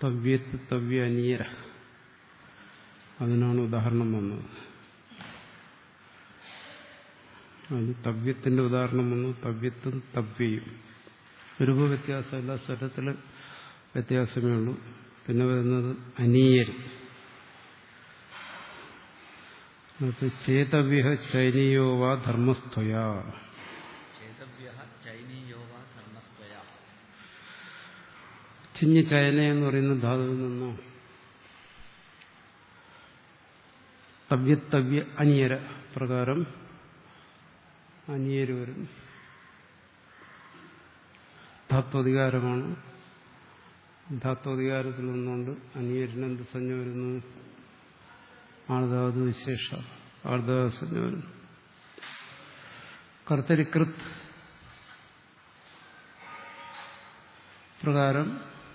തവ്യത്ത് തവ്യ അനിയര അതിനാണ് ഉദാഹരണം വന്നത് അത് തവ്യത്തിന്റെ ഉദാഹരണം വന്നു തവ്യത്തും തവ്യയും രൂപ വ്യത്യാസമല്ല സ്വരത്തിൽ വ്യത്യാസമേ ഉള്ളൂ പിന്നെ വരുന്നത് അനീയര് ചേതവ്യ ചൈനീയോ വാ ധർമ്മസ്ഥയാ ചേതവ്യ ചൈനീയോ വാ ധർമ്മസ്വയ ചിഞ്ഞ് ചൈന എന്ന് പറയുന്ന ധാതുവിൽ നിന്നോ തവ്യത്തവ്യ അനിയര പ്രകാരം അനിയര് വരും ധാത്വധികാരമാണ് ധാത്വധികാരത്തിൽ നിന്നുകൊണ്ട് അനിയരിന് എന്ത് സഞ്ജ വരുന്നു ആർദാത് വിശേഷ ആർദാത് സഞ്ജ വരുന്നു കർത്തരികൃത് പ്രകാരം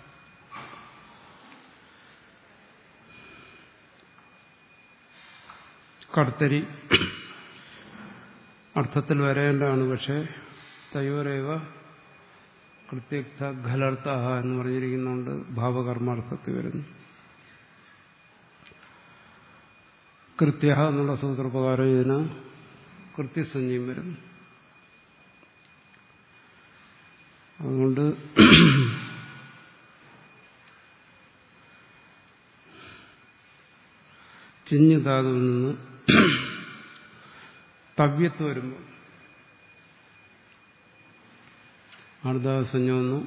കർത്തരി അർത്ഥത്തിൽ വരേണ്ടതാണ് പക്ഷെ തയോരേവ കൃത്യക്ത ഖലർത്ത എന്ന് പറഞ്ഞിരിക്കുന്നുണ്ട് ഭാവകർമാർത്ഥത്തിൽ വരുന്നു കൃത്യ എന്നുള്ള സൂത്രപ്രകാരം ഇതിന് കൃത്യസഞ്ജയും വരുന്നു അതുകൊണ്ട് ചിഞ്ഞു ധാതുവിൽ നിന്ന് തവ്യത്ത് വരുമ്പോൾ ആർദാസഞ്ജ വന്നു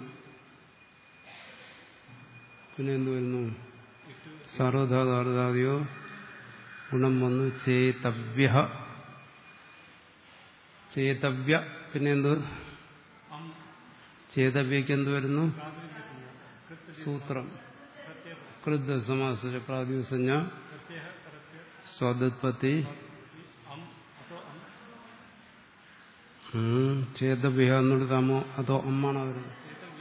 പിന്നെ എന്ത് വരുന്നു സർവധാതു ആർദാദിയോ ഗുണം വന്നു ചേതവ്യ ചേതവ്യ പിന്നെ എന്ത് ചേതവ്യക്ക് എന്ത് വരുന്നു സൂത്രം കൃത് സമാസ പ്രാതിസഞ്ജ സ്വാദുത്പത്തി ചേതവ്യ എന്നുള്ളത് അമ്മോ അതോ അമ്മാണോ വരുന്നത്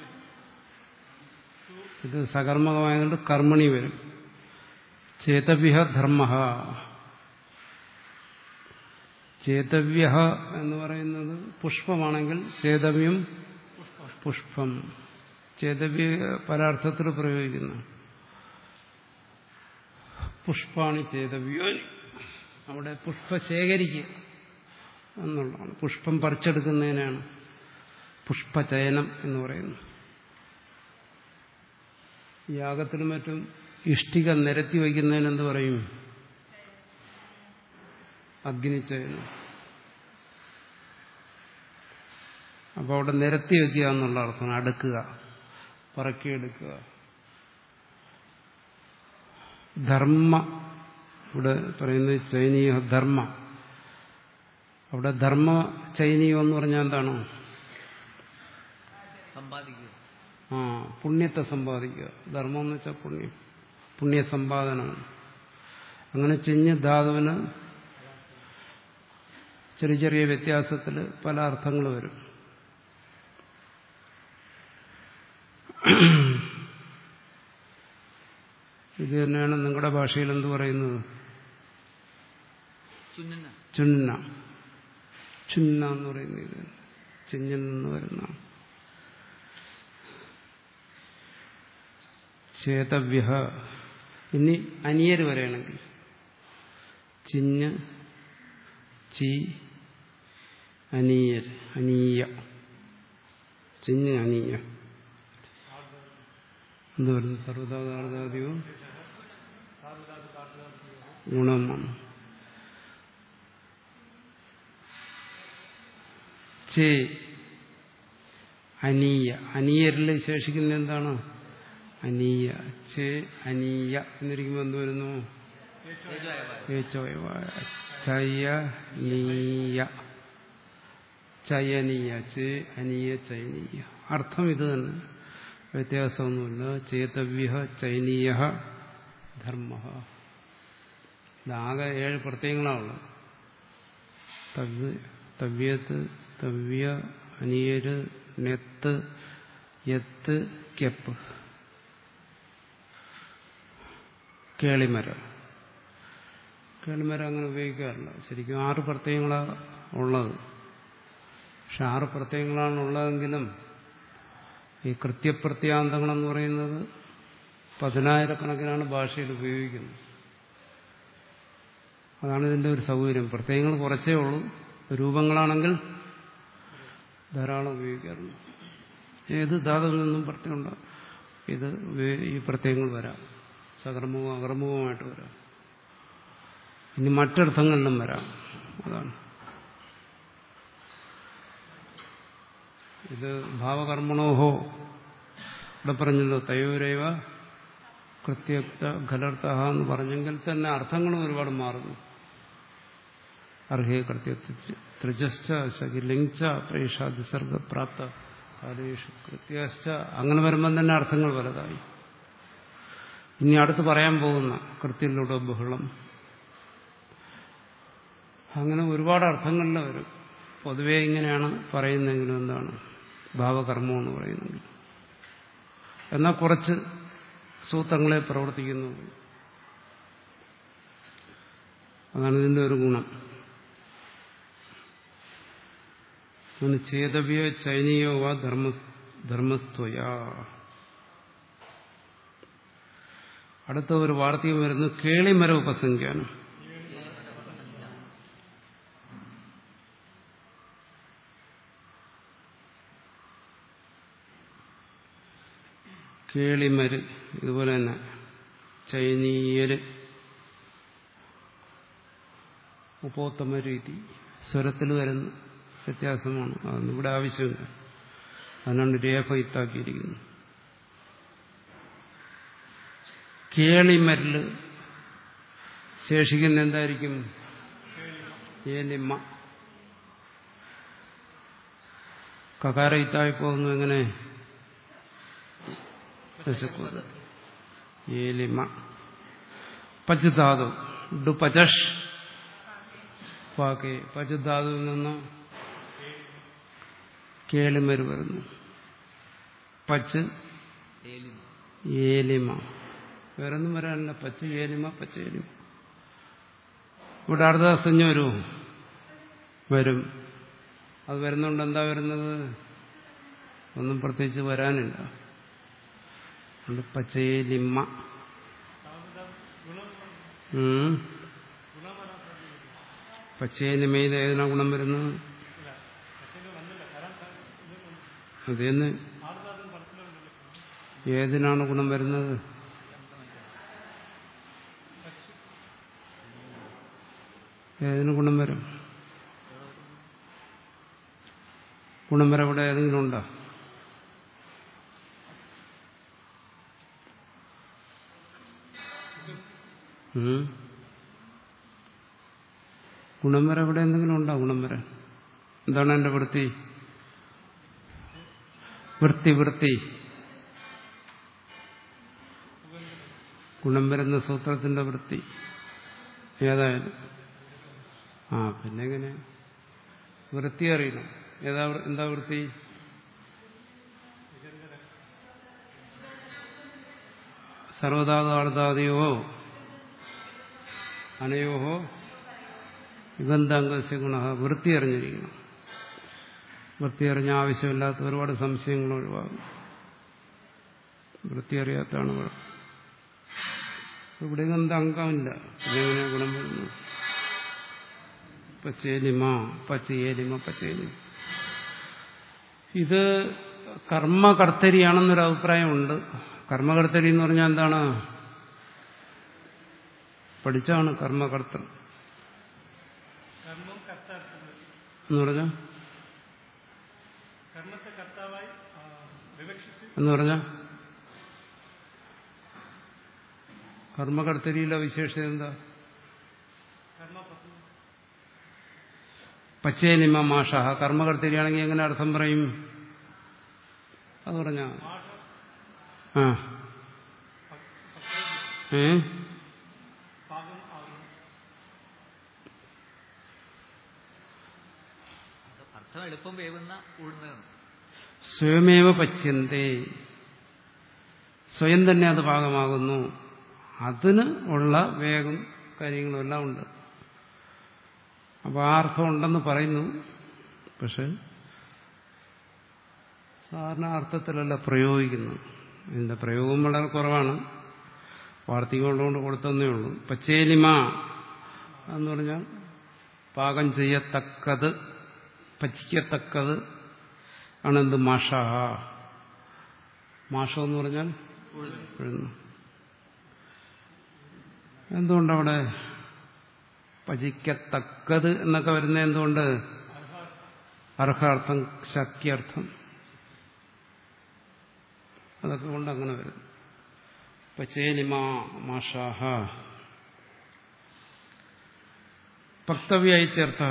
ഇത് സകർമ്മകമായതുകൊണ്ട് കർമ്മണി വരും ചേതവ്യ ധർമ്മ ചേതവ്യ എന്ന് പറയുന്നത് പുഷ്പമാണെങ്കിൽ ചേതവ്യം പുഷ്പം ചേതവ്യ പരാർത്ഥത്തിൽ പ്രയോഗിക്കുന്നു പുഷ്പാണി ചേതവ്യോ അവിടെ പുഷ്പ ശേഖരിക്കുക എന്നുള്ളതാണ് പുഷ്പം പറിച്ചെടുക്കുന്നതിനാണ് പുഷ്പചയനം എന്ന് പറയുന്നത് യാഗത്തിനും മറ്റും ഇഷ്ടിക നിരത്തി വയ്ക്കുന്നതിന് എന്ത് പറയും അഗ്നിച്ചയനം അപ്പോൾ അവിടെ നിരത്തി വയ്ക്കുക എന്നുള്ള അർത്ഥമാണ് അടുക്കുക പറക്കിയെടുക്കുക ധർമ്മ ഇവിടെ പറയുന്നത് ചൈനീയ ധർമ്മ അവിടെ ധർമ്മ ചൈനീയം എന്ന് പറഞ്ഞാൽ എന്താണ് സമ്പാദിക്കുക ആ പുണ്യത്തെ സമ്പാദിക്കുക ധർമ്മം എന്ന് വെച്ചാൽ പുണ്യം പുണ്യസമ്പാദനമാണ് അങ്ങനെ ചെഞ്ഞ് ധാതുവിന് ചെറിയ ചെറിയ വ്യത്യാസത്തിൽ പല അർത്ഥങ്ങൾ വരും ഇത് തന്നെയാണ് നിങ്ങളുടെ ഭാഷയിൽ എന്ത് പറയുന്നത് ചുന്നന ചുന്ന ചുന്ന എന്ന് പറയുന്നത് ഇത് ചിഞ്ഞിൽ നിന്ന് വരുന്ന ചേതവ്യ ഇനി അനിയര് വരെയാണെങ്കിൽ ചിഞ്ഞ് ചി അനീയർ അനീയ ചിഞ്ഞ് അനീയ എന്ത് വരുന്നു സർവതാതാദിയോ ഗുണമാണ് ചേ അനീയ അനീയരിൽ ശേഷിക്കുന്ന എന്താണ് അനീയ ചേ അനീയ എന്നിരിക്കുമ്പോൾ എന്ത് വരുന്നു ഏച്ചോയവായ ചയനീയ ചയനീയ ചേ അനീയ ചൈനീയ അർത്ഥം ഇത് തന്നെ വ്യത്യാസമൊന്നുമില്ല ചേതവ്യ ചൈനീയ ധർമ്മ ഇതാകെ ഏഴ് പ്രത്യയങ്ങളാണുള്ളത് തവ്യ തവ്യത്ത് തവ്യ അനിയര് നെത്ത് എത്ത് കെപ്പ് കേളിമരം കേളിമരം അങ്ങനെ ഉപയോഗിക്കാറില്ല ശരിക്കും ആറ് പ്രത്യയങ്ങളാണ് ഉള്ളത് പക്ഷെ ആറ് പ്രത്യയങ്ങളാണ് ഉള്ളതെങ്കിലും ഈ കൃത്യപ്രത്യാന്തങ്ങളെന്ന് പറയുന്നത് പതിനായിരക്കണക്കിനാണ് ഭാഷയിൽ ഉപയോഗിക്കുന്നത് അതാണ് ഇതിന്റെ ഒരു സൗകര്യം പ്രത്യയങ്ങൾ കുറച്ചേ ഉള്ളൂ രൂപങ്ങളാണെങ്കിൽ ധാരാളം ഉപയോഗിക്കാറുണ്ട് ഏത് ധാതുവിൽ നിന്നും പ്രത്യയമുണ്ട് ഇത് ഉപയോ- ഈ പ്രത്യയങ്ങൾ വരാം സകർമ്മവും അകർമ്മവുമായിട്ട് വരാം ഇനി മറ്റർത്ഥങ്ങളിലും വരാം അതാണ് ഇത് ഭാവകർമ്മണോഹോ ഇവിടെ പറഞ്ഞല്ലോ തയോരേവ കൃത്യക്ത ഖലർത്ഥ എന്ന് പറഞ്ഞെങ്കിൽ തന്നെ അർത്ഥങ്ങളും ഒരുപാട് മാറുന്നു അർഹേ കൃത്യ ത്രിജശ്ച സകിലിംഗ പ്രേഷാദിസർഗപ്രാപ്ത കാലേഷു കൃത്യശ്ച അങ്ങനെ വരുമ്പം തന്നെ അർത്ഥങ്ങൾ പലതായി ഇനി അടുത്ത് പറയാൻ പോകുന്ന കൃത്യയിലൂടെ ബഹളം അങ്ങനെ ഒരുപാട് അർത്ഥങ്ങളിൽ വരും പൊതുവേ ഇങ്ങനെയാണ് പറയുന്നെങ്കിലും എന്താണ് ഭാവകർമ്മം എന്ന് പറയുന്നെങ്കിൽ എന്നാൽ കുറച്ച് സൂത്രങ്ങളെ പ്രവർത്തിക്കുന്നു അതാണ് ഇതിന്റെ ഒരു ഗുണം അങ്ങനെ ചേതവ്യോ ചൈനീയോ വാ ധർമ്മ ധർമ്മസ്ത്വയാ അടുത്ത ഒരു വാർത്തയും വരുന്നു കേളിമര ഉപസംഖ്യാനം കേളിമര് ഇതുപോലെ തന്നെ ചൈനീയര് ഉപോത്തമ രീതി സ്വരത്തിൽ വരുന്ന വ്യത്യാസമാണ് അതൊന്നും ഇവിടെ ആവശ്യമില്ല അതിനാണ് രേഖ ഇത്താക്കിയിരിക്കുന്നത് കേളിമരില് ശേഷിക്കുന്ന എന്തായിരിക്കും ഏലിമ കകാര ഇത്തായി പോകുന്നു എങ്ങനെ രസക്കൂത് ഏലിമ പച്ചുധാതു ഡു പചഷ് പാക്കെ പച്ചുധാതുവിൽ നിന്ന് കേളിമര് വരുന്നു പച്ച് ഏലിമ ഏലിമ വേറൊന്നും വരാനില്ല പച്ച ഏലിമ പച്ച ഏലിമ ഇവിടെ അർദ്ധസഞ്ജ വരുമോ വരും അത് വരുന്നുണ്ട് എന്താ വരുന്നത് ഒന്നും പ്രത്യേകിച്ച് വരാനില്ല അതുകൊണ്ട് പച്ചേലിമ്മ ഉം. പച്ചേലിമയിൽ ഏതിനാ ഗുണം വരുന്നത് അതേന്ന് ഏതിനാണ് ഗുണം വരുന്നത് ഏതിന് ഗുണം വരും ഗുണം വരെ ഇവിടെ ഏതെങ്കിലും ഉണ്ടോ ഉം. ഗുണം വരെ ഇവിടെ എന്തെങ്കിലും ഉണ്ടോ ഗുണം വരെ എന്താണ് എന്റെ വൃത്തി വൃത്തി വൃത്തി ഗുണം വരുന്ന സൂത്രത്തിന്റെ വൃത്തി ഏതായാലും ആ പിന്നെ എങ്ങനെ വൃത്തി അറിയണം ഏതാ എന്താ വൃത്തി സർവധാതു ആർദാദിയോ അനയോഹോ നിബന്ധാംഗസ്യ ഗുണ വൃത്തി അറിഞ്ഞിരിക്കണം വൃത്തി അറിഞ്ഞ ആവശ്യമില്ലാത്ത ഒരുപാട് സംശയങ്ങൾ ഒഴിവാകും വൃത്തി അറിയാത്തതാണ് കുഴപ്പം ഇവിടെ എന്താ അംഗമില്ല ഇതെങ്ങനെ ഗുണം വരുന്നു പച്ചേലിമ പച്ചയേലിമ പച്ചേലിമ ഇത് കർമ്മകർത്തരിയാണെന്നൊരു അഭിപ്രായമുണ്ട് കർമ്മകർത്തരി എന്ന് പറഞ്ഞാൽ എന്താണ് പഠിച്ചാണ് കർമ്മകർത്തർ കർമ്മം കർത്താർത്ഥം എന്ന് പറഞ്ഞ കർമ്മത്തെ കർത്താവായി ആ, വിവക്ഷിച്ച് എന്ന് പറഞ്ഞ കർമ്മകർത്തരിയിലെ വിശേഷത എന്താ കർമ്മപത്നി പച്ചേലിമ മാഷ കർമ്മകർത്തരിയാണെങ്കിൽ എങ്ങനെ അർത്ഥം പറയും അത് പറഞ്ഞ ആ ഏ പാകം ആകുന്നു അത് അർത്ഥം എളുപ്പം വേവുന്ന ഉഴുന്നാണ് സ്വയമേവ പച്യന്തേ സ്വയം തന്നെ അത് ഭാഗമാകുന്നു അതിന് ഉള്ള വേഗം കാര്യങ്ങളും എല്ലാം ഉണ്ട് അപ്പോൾ ആ അർത്ഥം ഉണ്ടെന്ന് പറയുന്നു പക്ഷെ സാധാരണ അർത്ഥത്തിലല്ല പ്രയോഗിക്കുന്നത് ഇതിന്റെ പ്രയോഗം വളരെ കുറവാണ് വാർത്തികമുള്ളതുകൊണ്ട് കൊടുത്തന്നേ ഉള്ളൂ പച്ചേലിമ എന്ന് പറഞ്ഞാൽ പാകം ചെയ്യത്തക്കത് പച്ചിക്കത്തക്കത് ആണെന്ത് മാഷാഹ മാഷം എന്ന് പറഞ്ഞാൽ ഉഴുന്ന് എന്തുകൊണ്ടവിടെ പചിക്കത്തക്കത് എന്നൊക്കെ വരുന്ന എന്തുകൊണ്ട് അർഹാർത്ഥം ശക്തിയർത്ഥം അതൊക്കെ കൊണ്ട് അങ്ങനെ വരുന്നു പച്ചേലിമ മാഷാഹ പക്തവ്യായിത്യർത്ഥ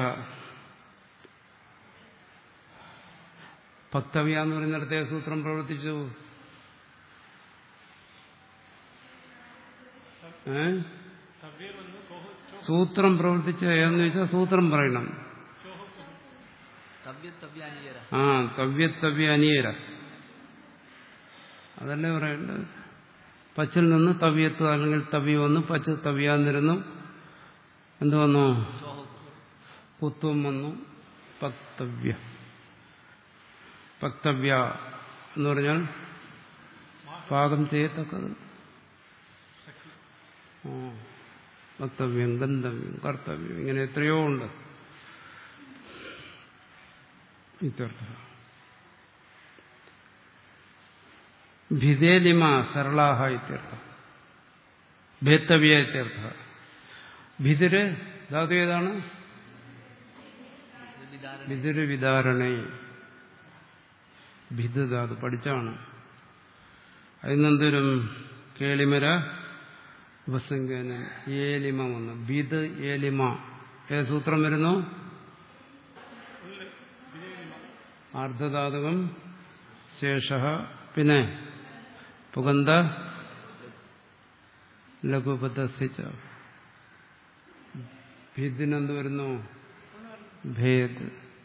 പക്തവ്യ എന്ന് പറയുന്നിടത്തെ സൂത്രം പ്രവർത്തിച്ചു ഏ സവ്യം വന്ന് കോഹ സൂത്രം പ്രവർത്തിച്ച ഏതെന്ന് വെച്ചാൽ സൂത്രം പറയണം തവ്യ തവ്യാനീയര ആ തവ്യത്തവ്യ അനിയര അതല്ലേ പറയേണ്ടത് പച്ചിൽ നിന്ന് തവ്യത്ത് അല്ലെങ്കിൽ തവ്യ വന്നു പച്ച് തവ്യാന്നിരുന്നു എന്ത് വന്നു ചോഹ കുത്വം വന്നു പക്തവ്യ പക്തവ്യ എന്ന് പറഞ്ഞാൽ പാകം ചെയ്യത്തക്കത് ആ വക്തവ്യം ഗന്ധവ്യം കർത്തവ്യം ഇങ്ങനെ എത്രയോ ഉണ്ട് ഇത്യർത്ഥ ഭിതേലിമ സരളാഹ ഇത്യർത്ഥ ഭേത്തവ്യ ഇത്യർത്ഥ ഭിതിര് ധാതു ഏതാണ് വിധാരണ ഭിതിര് വിധാരണേ ഭിത് ധാതു പഠിച്ചാണ് അതിനെന്തോരും കേളിമര ഉപസംഖ്യാനം ഏലിമ വന്നു ഭിത് ഏലിമ ഏത് സൂത്രം വരുന്നു ആർദ്ധധാതുകം ശേഷ പിന്നെ പുകന്ത ലഘുപദസിച്ച ഭിദിനെന്ത് വരുന്നു ഭേദ്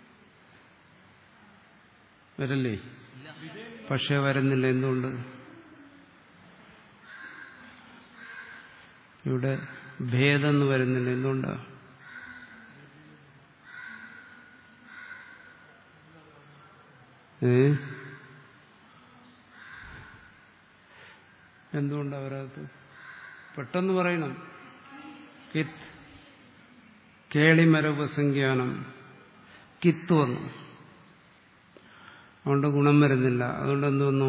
വരല്ലേ ഇല്ല പക്ഷെ വരുന്നില്ല എന്തുകൊണ്ട് ഇവിടെ ഭേദമെന്ന് വരുന്നില്ല എന്തുകൊണ്ടാ ഏ എന്തുകൊണ്ടാ വരാത്ത പെട്ടെന്ന് പറയണം കിത്ത് കേളിമരൂപസംഖ്യാനം കിത്ത് വന്നു അതുകൊണ്ട് ഗുണം വരുന്നില്ല അതുകൊണ്ട് എന്ത് വന്നു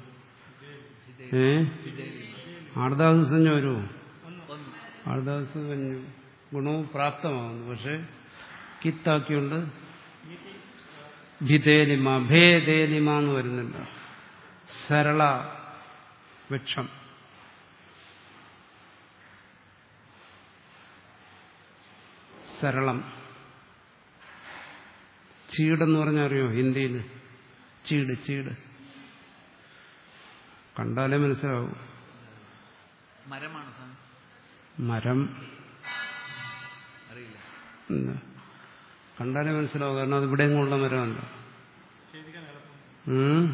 ഏ ആർദാദിവസം വരുമോ ഒന്ന് ആർദാദിവസം കഴിഞ്ഞു ഗുണവും പ്രാപ്തമാകുന്നു പക്ഷെ കിത്താക്കിയോണ്ട് ഭിതേലിമ ഭേദേലിമ എന്ന് വരുന്നില്ല സരള വൃക്ഷം സരളം ചീടെന്ന് പറഞ്ഞാൽ അറിയോ ഹിന്ദിയിൽ ചീട് ചീട് കണ്ടാലേ മനസ്സിലാവും മരമാണ് സ്വാമി മരം അറിയില്ല എന്താ കണ്ടാലേ മനസ്സിലാവും കാരണം അത് ഇവിടെ ഉള്ള മരമല്ല ഛേദിക്കാൻ എളുപ്പം ഉം.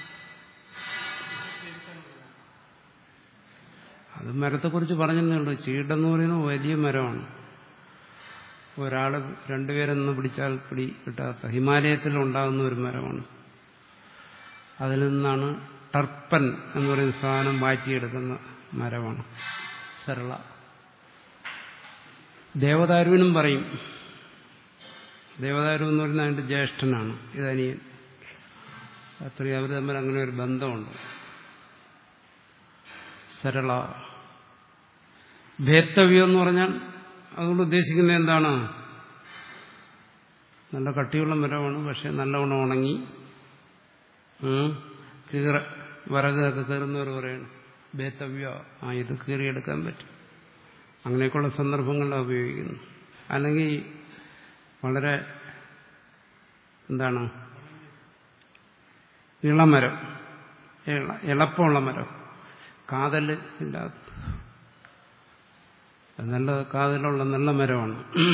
അത് മരത്തെക്കുറിച്ച് പറഞ്ഞതേ ഉള്ളൂ ചീടെന്ന് പറയുന്നത് വലിയ മരമാണ് ഒരാൾ രണ്ടുപേരൊന്നും പിടിച്ചാൽ പിടി കിട്ടാത്ത ഹിമാലയത്തിൽ ഉണ്ടാകുന്ന ഒരു മരമാണ് അതിൽ നിന്നാണ് ടർപ്പൻ എന്ന് പറയുന്ന സാധനം മാറ്റിയെടുക്കുന്ന മരമാണ് സരള ദേവദാരുവിനും പറയും ദേവദാരു എന്ന് പറയുന്നത് അതിന്റെ ജ്യേഷ്ഠനാണ് ഇതനിയൻ അത്രയും അവർ തമ്മിൽ അങ്ങനെ ഒരു ബന്ധമുണ്ട് സരള ഭേത്തവ്യം എന്ന് പറഞ്ഞാൽ അതുകൊണ്ട് ഉദ്ദേശിക്കുന്നത് എന്താണ് നല്ല കട്ടിയുള്ള മരമാണ് പക്ഷെ നല്ലവണ്ണം ഉണങ്ങി ഉം, കീറ വിറകൊക്കെ കയറുന്നവർ പറയണം ഭേത്തവ്യ ആ ഇത് കീറിയെടുക്കാൻ പറ്റും അങ്ങനെയൊക്കെയുള്ള സന്ദർഭങ്ങളിലാണ് ഉപയോഗിക്കുന്നു അല്ലെങ്കിൽ വളരെ എന്താണ് ഇളമരം ഇള എളുപ്പമുള്ള മരം കാതൽ ഇല്ലാത്ത അത് നല്ല കാതലുള്ള നല്ല മരമാണ്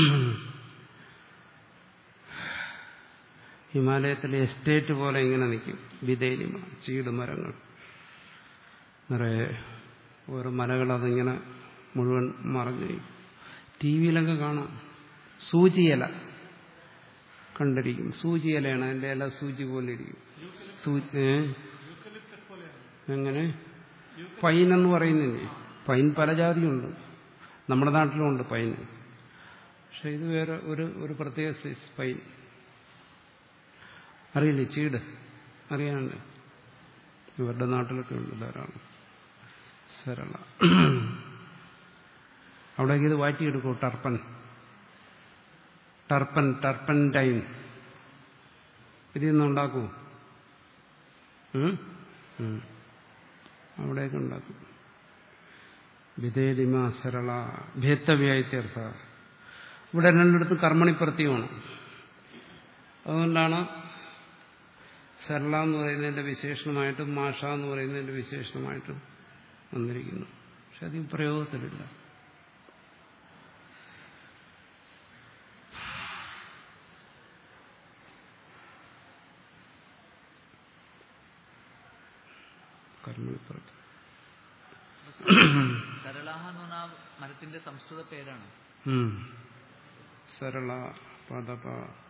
ഹിമാലയത്തിലെ എസ്റ്റേറ്റ് പോലെ ഇങ്ങനെ നിൽക്കും വിതേലിമ ചീട് മരങ്ങൾ നിറയെ ഓരോ മലകൾ അതിങ്ങനെ മുഴുവൻ മറഞ്ഞു ടി വിയിലൊക്കെ കാണാം സൂചിയില കണ്ടിരിക്കും സൂചിയിലയാണ് അതിന്റെ ഇല സൂചി പോലെ ഇരിക്കും സൂചി ഏ? എങ്ങനെ പൈനെന്ന് പറയുന്നില്ലേ പൈൻ പല ജാതിയുണ്ട് നമ്മുടെ നാട്ടിലുമുണ്ട് പൈൻ പക്ഷെ ഇത് വേറെ ഒരു ഒരു പ്രത്യേക സൈസ് പൈൻ അറിയില്ലേ ചീട് അറിയാണ്ട് ഇവരുടെ നാട്ടിലൊക്കെ ഉണ്ട് ധാരാളം സരള അവിടേക്ക് ഇത് വാറ്റിയെടുക്കൂ ടർപ്പൻ ടർപ്പൻ ടർപ്പൻ ടൈം ഇതിൽ നിന്ന് ഉണ്ടാക്കൂ അവിടെയൊക്കെ ഉണ്ടാക്കും വിധേലിമ സരള ഭേത്തവ്യായത്യർത്ഥ ഇവിടെ രണ്ടിടത്ത് കർമ്മണി പ്രത്യമാണ് അതുകൊണ്ടാണ് സരള എന്ന് പറയുന്നതിന്റെ വിശേഷണമായിട്ടും മാഷ എന്ന് പറയുന്നതിന്റെ വിശേഷണമായിട്ടും വന്നിരിക്കുന്നു പക്ഷെ അധികം പ്രയോഗത്തിലില്ല കർമ്മണിപ്രത്യം സരളാഹ എന്ന് പറഞ്ഞ ആ മരത്തിന്റെ സംസ്കൃത പേരാണ് ഉം. സരള പദപ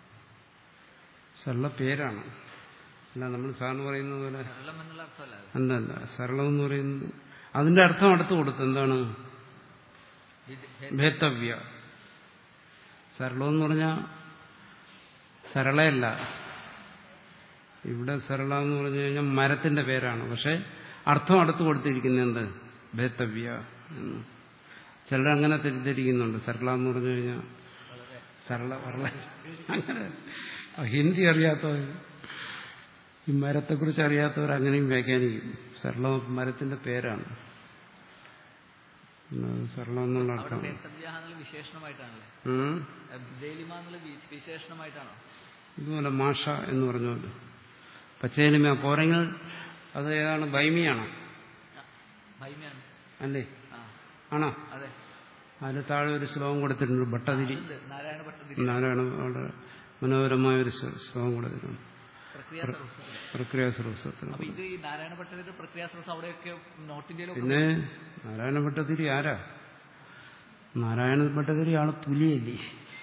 സരള പേരാണ് അല്ല നമ്മൾ സാറിന് പറയുന്നത് പോലെ സരളം എന്നുള്ള അർത്ഥമല്ല അത്. അല്ലല്ല സരളം എന്ന് പറയുന്നത് അതിന്റെ അർത്ഥം അടുത്ത് കൊടുത്തു എന്താണ് വിധ- ഭേത്തവ്യ സരളം എന്ന് പറഞ്ഞാൽ സരളയല്ല ഇവിടെ സരള എന്ന് പറഞ്ഞു കഴിഞ്ഞാൽ മരത്തിന്റെ പേരാണ് പക്ഷെ അർത്ഥം അടുത്ത് കൊടുത്തിരിക്കുന്നത് എന്ത് ഭേത്തവ്യ എന്ന് ചിലരങ്ങനെ തെറ്റിദ്ധരിക്കുന്നുണ്ട് സരള എന്ന് പറഞ്ഞു കഴിഞ്ഞാൽ വളരെ സരള വരള അങ്ങനെ ആ, ഹിന്ദി അറിയാത്തവർ ഈ മരത്തെക്കുറിച്ച് അറിയാത്തവർ അങ്ങനെയും വ്യാഖ്യാനിക്കും സരള മരത്തിന്റെ പേരാണ് പിന്നെ അത് സരളം എന്നുള്ള അവിടെ അർത്ഥം പേത്തവ്യാഹ എന്നുള്ള വിശേഷണമായിട്ടാണല്ലേ ഉം. ദേലിമ എന്നുള്ള വി- വിശേഷണമായിട്ടാണോ ഇതുപോലെ മാഷ എന്ന് പറഞ്ഞോല് പച്ചേലിമ പോരെങ്കിൽ അത് ഏതാണ് ബൈമിയാണോ ആ, ഭൈമ്യാണ് അല്ലേ ആ ആണോ അതെ അതിന് താഴെ ഒരു ശ്ലോകം കൊടുത്തിട്ടുണ്ട് ഭട്ടതിരി ഉണ്ട് നാരായണ ഭട്ടതിരി നാരായണ വളരെ മനോഹരമായ ഒരു ശ്ലോ- ശ്ലോകം കൊടുത്തിട്ടുണ്ട് പ്രക്രിയ സർവസ്വത്തിൽ പ്രക്രിയ സർവസ്വത്തിൽ അപ്പൊ ഇത് ഈ നാരായണ ഭട്ടതിരി പ്രക്രിയ സർവസ് അവിടെയൊക്കെ നോർത്ത് ഇന്ത്യയിലൊക്കെ പിന്നെ നാരായണ ഭട്ടതിരി ആരാ നാരായണ ഭട്ടതിരി ആള് പുലിയല്ലേ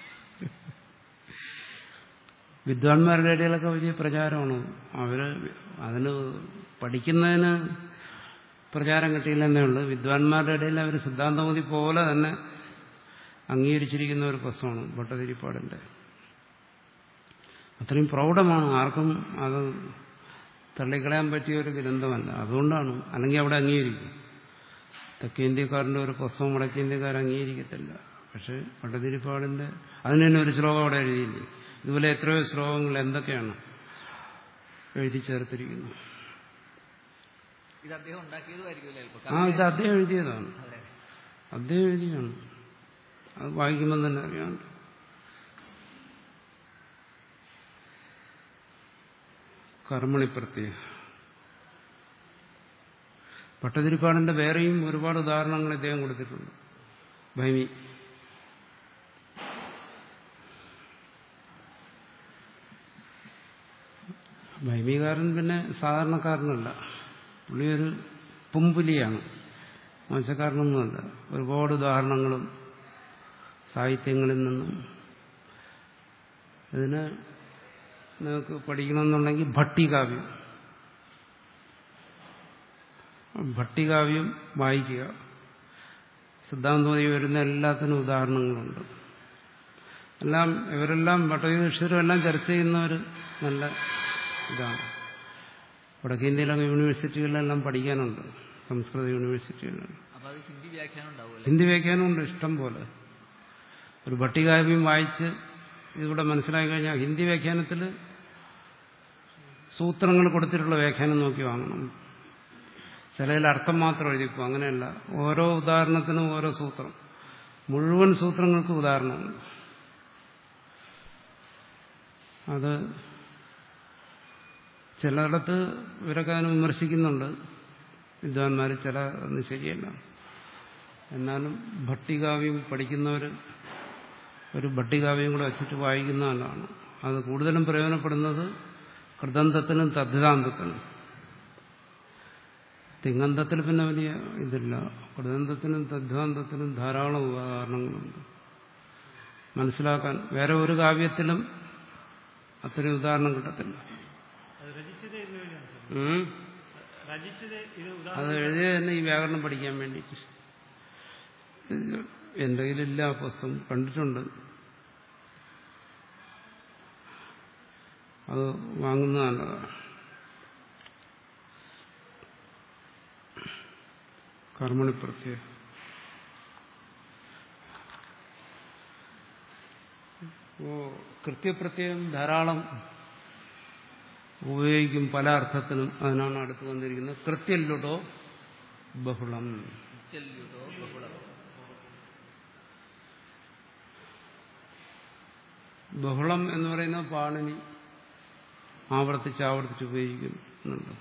വിദ്വാൻമാരുടെ ഇടയിലൊക്കെ വലിയ പ്രചാരമാണ് അവര് അതിന് പഠിക്കുന്നതിന് പ്രചാരം കിട്ടിയില്ലെന്നേ ഉള്ളൂ വിദ്വാൻമാരുടെ ഇടയിൽ അവർ സിദ്ധാന്തമതി പോലെ തന്നെ അംഗീകരിച്ചിരിക്കുന്ന ഒരു പുസ്തകമാണ് ഭട്ടതിരിപ്പാടിന്റെ അത്രയും പ്രൗഢമാണ് ആർക്കും അത് തള്ളിക്കളയാൻ പറ്റിയ ഒരു ഗ്രന്ഥമല്ല അതുകൊണ്ടാണ് അല്ലെങ്കിൽ അവിടെ അംഗീകരിക്കും തെക്കേ ഇന്ത്യക്കാരൻ്റെ ഒരു പുസ്തകം വടക്കേ ഇന്ത്യക്കാർ അംഗീകരിക്കത്തില്ല പക്ഷെ ഭട്ടതിരിപ്പാടിന്റെ അതിന് തന്നെ ഒരു ശ്ലോകം അവിടെ എഴുതിയില്ലേ ഇതുപോലെ എത്രയോ ശ്ലോകങ്ങൾ എന്തൊക്കെയാണ് എഴുതി ചേർത്തിരിക്കുന്നു ഇത് അദ്ദേഹം ഉണ്ടാക്കിയതുമായിരിക്കുമല്ലേ ആ ചിലപ്പോൾ ഇത് അദ്ദേഹം എഴുതിയതാണ് അതെ അദ്ദേഹം എഴുതിയാണ് അത് വായിക്കുമ്പോൾ തന്നെ അറിയാം കർമ്മണി പ്രത്യേക ഭട്ടതിരിപ്പാടിന്റെ വേറെയും ഒരുപാട് ഉദാഹരണങ്ങൾ ഇദ്ദേഹം കൊടുത്തിട്ടുണ്ട് ഭൈമി ഭൈമികാരൻ പിന്നെ സാധാരണക്കാരനല്ല പുള്ളി ഒരു പുമ്പുലിയാണ് മോശക്കാരനൊന്നുമല്ല ഒരുപാട് ഉദാഹരണങ്ങളും സാഹിത്യങ്ങളിൽ നിന്നും ഇതിന് നിങ്ങൾക്ക് പഠിക്കണമെന്നുണ്ടെങ്കിൽ ഭട്ടികാവ്യം ഭട്ടികാവ്യം വായിക്കുക സിദ്ധാന്തോതി വരുന്ന എല്ലാത്തിനും ഉദാഹരണങ്ങളുണ്ട് എല്ലാം ഇവരെല്ലാം ഭട്ടദീക്ഷരും എല്ലാം ചർച്ച ചെയ്യുന്ന ഒരു നല്ല ഇതാണ് വടക്കേ ഇന്ത്യയിലൊക്കെ യൂണിവേഴ്സിറ്റികളിലെല്ലാം പഠിക്കാനുണ്ട് സംസ്കൃത യൂണിവേഴ്സിറ്റികളിൽ അപ്പൊ അത് ഹിന്ദി വ്യാഖ്യാനം ഉണ്ടാവുമല്ലേ ഹിന്ദി വ്യാഖ്യാനമുണ്ട് ഇഷ്ടം പോലെ ഒരു ഭട്ടികാവ്യം വായിച്ച് ഇതിവിടെ മനസ്സിലാക്കി കഴിഞ്ഞാൽ ഹിന്ദി വ്യാഖ്യാനത്തിൽ സൂത്രങ്ങൾ കൊടുത്തിട്ടുള്ള വ്യാഖ്യാനം നോക്കി വാങ്ങണം ചിലതിൽ അർത്ഥം മാത്രം എഴുതിപ്പോ അങ്ങനെയല്ല ഓരോ ഉദാഹരണത്തിനും ഓരോ സൂത്രം മുഴുവൻ സൂത്രങ്ങൾക്കും ഉദാഹരണമുണ്ട് അത് ചിലയിടത്ത് ഇവരൊക്കെ അതിനെ വിമർശിക്കുന്നുണ്ട് വിദ്വാൻമാർ ചില ഒന്നും ശരിയല്ല എന്നാലും ഭട്ടികാവ്യം പഠിക്കുന്നവർ ഒരു ഭട്ടികാവ്യം കൂടെ വെച്ചിട്ട് വായിക്കുന്ന ആളാണ് അത് കൂടുതലും പ്രയോജനപ്പെടുന്നത് കൃതന്തത്തിനും തദ്ധാന്തത്തിനും തിങ്ങന്തത്തിൽ പിന്നെ വലിയ ഇതില്ല കൃതന്തത്തിനും തദ്ധാന്തത്തിനും ധാരാളം ഉദാഹരണങ്ങളുണ്ട് മനസ്സിലാക്കാൻ വേറെ ഒരു കാവ്യത്തിലും അത്രയും ഉദാഹരണം കിട്ടത്തില്ല അത് രചിച്ചത് ഇതിനു വേണ്ടിയാണ് സാർ ഉം. രചിച്ചത് ഇത് അത് ഉദാഹരണം എഴുതിയത് തന്നെ ഈ വ്യാകരണം പഠിക്കാൻ വേണ്ടിയിട്ട് എന്റെ കയ്യിലില്ല ആ പുസ്തകം കണ്ടിട്ടുണ്ട് അത് വാങ്ങുന്ന നല്ലതാണ് കർമ്മണി പ്രത്യേക ഓ കൃത്യപ്രത്യയം ധാരാളം ഉപയോഗിക്കും പല അർത്ഥത്തിനും അതിനാണ് അടുത്ത് വന്നിരിക്കുന്നത് കൃത്യല്ലുടോ ബഹുളം ചെല്ലുടോ ബഹുളം ബഹുളം എന്ന് പറയുന്നത് പാണിനി ആവർത്തിച്ച് ആവർത്തിച്ച് ഉപയോഗിക്കുന്നുണ്ട്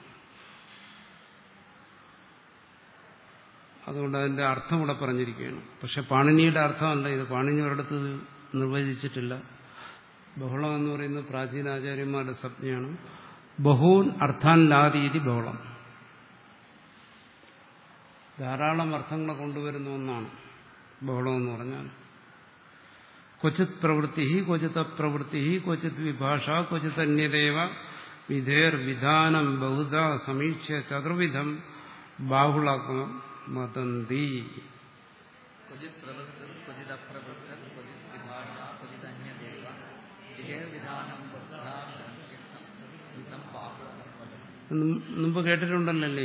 അതുകൊണ്ട് അതിന്റെ അർത്ഥം ഇവിടെ പറഞ്ഞിരിക്കുകയാണ് പക്ഷെ പാണിനിയുടെ അർത്ഥമല്ല ഇത് പാണിനി ഒരിടത്ത് നിർവചിച്ചിട്ടില്ല ബഹുളം എന്ന് പറയുന്നത് പ്രാചീന ആചാര്യന്മാരുടെ സംജ്ഞയാണ് ബഹൂൻ അർത്ഥാൻ ലാതീതി ബഹുളം ധാരാളം അർത്ഥങ്ങളെ കൊണ്ടുവരുന്ന ഒന്നാണ് ബഹുളം എന്ന് പറഞ്ഞാൽ ക്വചിത് പ്രവൃത്തി ക്വചിത് പ്രവൃത്തി ക്വചിത് വിഭാഷ ക്വചിത് അന്യദേവ വിധേർ വിധാനം ബഹുധ സമീക്ഷ ചതുർവിധം ബാഹുളകം മതന്തി ക്വചിത് പ്രവൃത്തർ ക്വചിത് അപ്രവൃത്തർ ക്വചിത് വിഭാഷ ക്വചിത് അന്യദേവ വിധേയ വിധാനം ബുദ്ധാ വിധം ബാഹുളം എന്നും മുമ്പ് കേട്ടിട്ടുണ്ടല്ലേ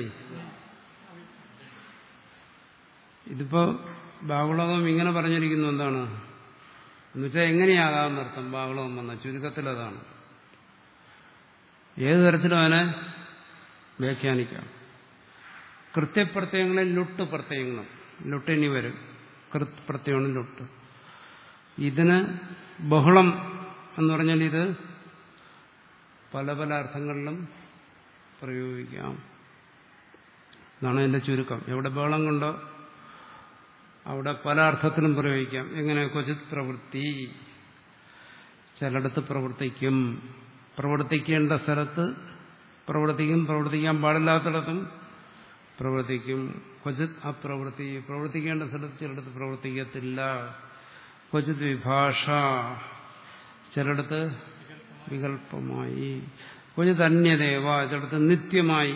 ഇതിപ്പോ ബാഹുളകം ഇങ്ങനെ പറഞ്ഞിരിക്കുന്നു എന്താണ് എന്നുവെച്ചാൽ എങ്ങനെയാകാമെന്നർത്ഥം ബാഹുളകം വന്ന ചുരുക്കത്തിൽ അതാണ് ഏത് തരത്തിലും അതിനെ വ്യാഖ്യാനിക്കാം കൃത്യപ്രത്യയങ്ങളിൽ ലുട്ട് പ്രത്യയങ്ങളും ലുട്ടിനി വരും കൃത് പ്രത്യയമാണ് ലുട്ട് ഇതിന് ബഹുളം എന്ന് പറഞ്ഞാൽ ഇത് പല പല അർത്ഥങ്ങളിലും പ്രയോഗിക്കാം എന്നാണ് എന്റെ ചുരുക്കം എവിടെ ബഹളം കൊണ്ടോ അവിടെ പല അർത്ഥത്തിലും പ്രയോഗിക്കാം എങ്ങനെ ക്വചിത് പ്രവൃത്തി ചിലയിടത്ത് പ്രവർത്തിക്കും പ്രവർത്തിക്കേണ്ട സ്ഥലത്ത് പ്രവർത്തിക്കും പ്രവർത്തിക്കാൻ പാടില്ലാത്തിടത്തും പ്രവർത്തിക്കും ക്വചിത് അപ്രവൃത്തി പ്രവർത്തിക്കേണ്ട സ്ഥലത്ത് ചിലയിടത്ത് പ്രവർത്തിക്കത്തില്ല ക്വചിത് വിഭാഷ ചിലയിടത്ത് വികല്പമായി ക്വചിത് അന്യദേവ ചിലയിടത്ത് നിത്യമായി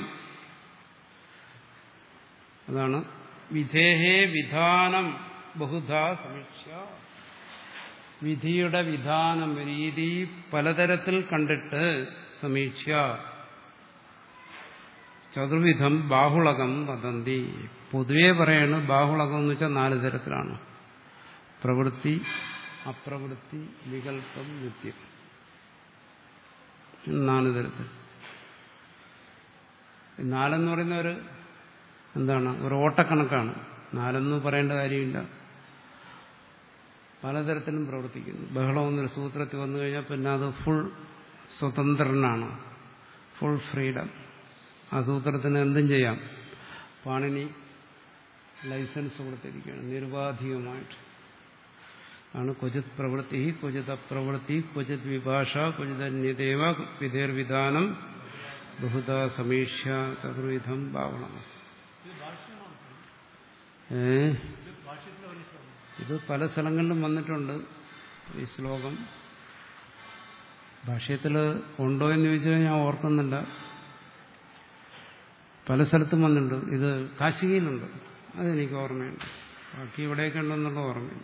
അതാണ് വിധേഹേ വിധാനം ബഹുധ സമീക്ഷ വിധിയുടെ വിധാനം രീതി പലതരത്തിൽ കണ്ടിട്ട് സമീക്ഷ ചതുർവിധം ബാഹുളകം വദന്തി പൊതുവെ പറയാണ് ബാഹുളകം എന്ന് വെച്ചാൽ നാല് തരത്തിലാണ് പ്രവൃത്തി അപ്രവൃത്തി വികല്പം നിത്യം നാല് തരത്തിൽ നാലെന്ന് പറയുന്ന ഒരു എന്താണ് ഒരു ഓട്ടക്കണക്കാണ് നാലെന്ന് പറയേണ്ട കാര്യമില്ല പലതരത്തിലും പ്രവർത്തിക്കുന്നു ബഹളം എന്നൊരു സൂത്രത്തിൽ വന്നു കഴിഞ്ഞാൽ പിന്നെ അത് ഫുൾ സ്വതന്ത്രനാണ് ഫുൾ ഫ്രീഡം ആ സൂത്രത്തിന് എന്തും ചെയ്യാം പാണിനി ലൈസൻസ് കൊടുത്തിരിക്കുകയാണ് നിരുപാധികമായിട്ട് ആണ് ക്വചിത് പ്രവൃത്തി ക്വചിത് അപ്രവൃത്തി ക്വചിത് വിഭാഷ ക്വചിത് അന്യദേവ വിധേർവിധാനം ബഹുത സമീക്ഷ ചതുർവിധം ഭാവണം ഏ ഇത് പല സ്ഥലങ്ങളിലും വന്നിട്ടുണ്ട് ഈ ശ്ലോകം ഭാഷ്യത്തിൽ ഉണ്ടോ എന്ന് ചോദിച്ചാൽ ഞാൻ ഓർക്കുന്നില്ല പല സ്ഥലത്തും വന്നിട്ടുണ്ട് ഇത് കാശികയിലുണ്ട് അതെനിക്ക് ഓർമ്മയുണ്ട് ബാക്കി ഇവിടെയൊക്കെ ഉണ്ടെന്നുള്ള ഓർമ്മയുണ്ട്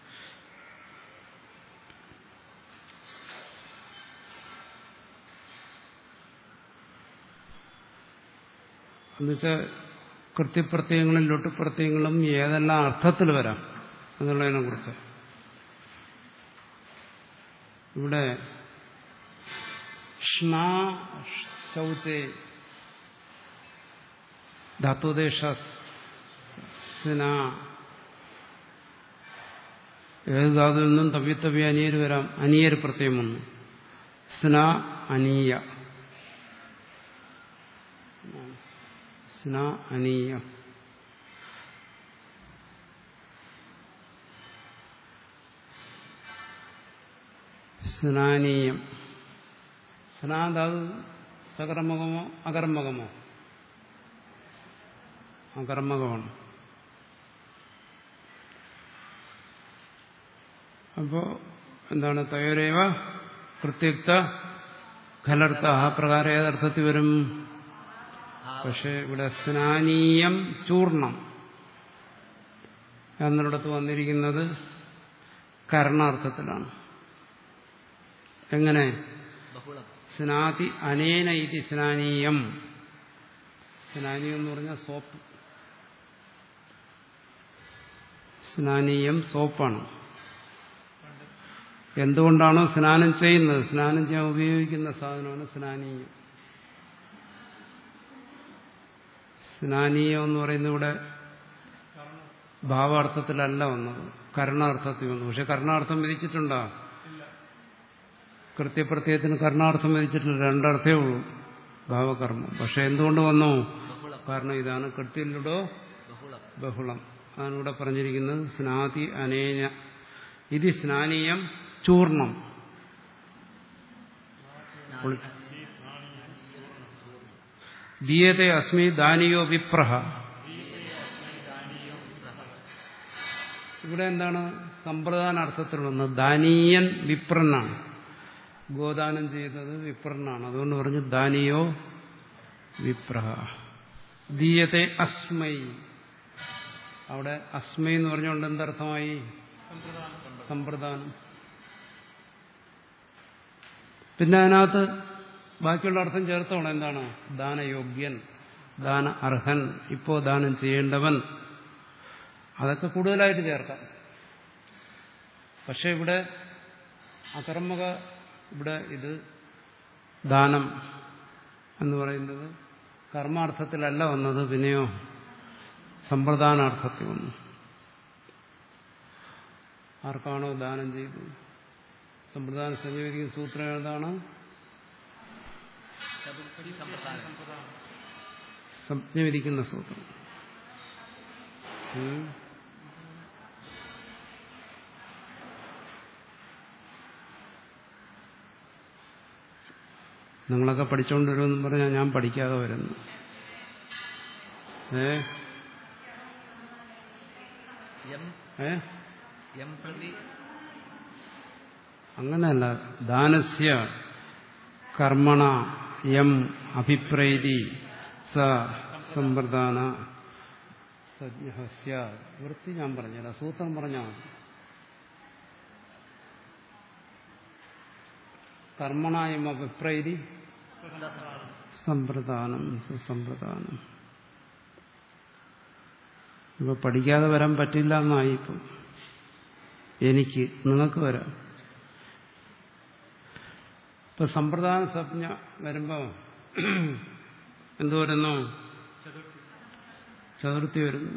എന്നുവെച്ചാൽ കൃത്യപ്രത്യയങ്ങളും ലൊട്ടുപ്രത്യയങ്ങളും ഏതെല്ലാം അർത്ഥത്തിൽ വരാം എന്നുള്ളതിനെ കുറിച്ച് ഇവിടെ ഷ്ണാ ശൗത്തെ ധാത്തുദേശ ഏത് ധാതുവിൽ നിന്നും തവ്യത്തവ്യ അനിയര് വരാം അനിയര് പ്രത്യയം വന്നു സ്ന അനീയ സ്ന അനീയ സ്നാനീയം സ്നാതാവ് സകർമ്മകമോ അകർമ്മകമോ അകർമ്മകമാണ് അപ്പോ എന്താണ് തയോരേവ കൃത്യുക്ത ഖലർത്ത ആ പ്രകാരം ഏതർത്ഥത്തിൽ വരും പക്ഷെ ഇവിടെ സ്നാനീയം ചൂർണം എന്നിടത്ത് വന്നിരിക്കുന്നത് കരണാർത്ഥത്തിലാണ് എങ്ങനെ ബഹുളം സ്നാതി അനേന ഇതി സ്നാനീയം സ്നാനീയം എന്ന് പറഞ്ഞാൽ സോപ്പ് സ്നാനീയം സോപ്പാണ് എന്തുകൊണ്ടാണോ സ്നാനം ചെയ്യുന്നത് സ്നാനം ചെയ്യാൻ ഉപയോഗിക്കുന്ന സാധനമാണ് സ്നാനീയം സ്നാനീയം എന്ന് പറയുന്നത് ഇവിടെ ഭാവാർത്ഥത്തിലല്ല വന്നത് കർണാർത്ഥത്തിൽ വന്നു പക്ഷെ കർണാർത്ഥം വിധിച്ചിട്ടുണ്ടോ കൃത്യപ്രത്യയത്തിന് കർണാർത്ഥം വിധിച്ചിട്ടില്ല രണ്ടർത്ഥേ ഉള്ളൂ ഭാവകർമ്മം പക്ഷെ എന്തുകൊണ്ട് വന്നു ബഹുളം കാരണം ഇതാണ് കൃത്യലുടോ ബഹുളം ബഹുളം അതാണ് ഇവിടെ പറഞ്ഞിരിക്കുന്നത് സ്നാതി അനേന ഇത് സ്നാനീയം ചൂർണം ദീയത്തെ അസ്മി ദാനിയോ വിപ്രഹ ഇവിടെ എന്താണ് സമ്പ്രദാന അർത്ഥത്തിൽ വന്നത് ദാനീയൻ വിപ്രനാണ് ഗോദാനം ചെയ്തത് വിപ്രനാണ് അതുകൊണ്ട് പറഞ്ഞു ദാനിയോ വിപ്രഹ ദീയത്തെ അസ്മൈ അവിടെ അസ്മൈ എന്ന് പറഞ്ഞുകൊണ്ട് എന്തർത്ഥമായി സമ്പ്രദാനം പിന്നെ അതിനകത്ത് ബാക്കിയുള്ള അർത്ഥം ചേർത്തോണം എന്താണ് ദാനയോഗ്യൻ ദാന അർഹൻ ഇപ്പോ ദാനം ചെയ്യേണ്ടവൻ അതൊക്കെ കൂടുതലായിട്ട് ചേർക്കാം പക്ഷെ ഇവിടെ അകർമ്മക ഇവിടെ ഇത് ദാനം എന്ന് പറയുന്നത് കർമാർത്ഥത്തിലല്ല വന്നത് പിന്നെയോ സമ്പ്രദാനാർത്ഥത്തിൽ വന്നു ആർക്കാണോ ദാനം ചെയ്തു സമ്പ്രദാനം സംയോജിക്കുന്ന സൂത്രം ഏതാണ് ചതുർത്ഥി സമ്പ്രദായം സംജ്ഞവിരിക്കുന്ന സൂത്രം ഉം. നിങ്ങളൊക്കെ പഠിച്ചോണ്ട് വരുമെന്നും പറഞ്ഞാൽ ഞാൻ പഠിക്കാതെ വരുന്നു ഏ എം ഏ എം പ്രതി അങ്ങനെയല്ല ദാനസ്യ കർമ്മണ യം അഭിപ്രൈതി സ സമ്പ്രദാന സജ്ഞ വൃത്തി ഞാൻ പറഞ്ഞുതരാം സൂത്രം പറഞ്ഞാൽ മതി കർമ്മണായം അഭിപ്രൈതി സമ്പ്രദാനം സുസമ്പ്രദാനം ഇപ്പൊ പഠിക്കാതെ വരാൻ പറ്റില്ല എന്നായി ഇപ്പം എനിക്ക് നിങ്ങൾക്ക് വരാം ഇപ്പൊ സമ്പ്രദാന സംജ്ഞ വരുമ്പോ എന്തു വരുന്നു ചതുർത്ഥി വരുന്നു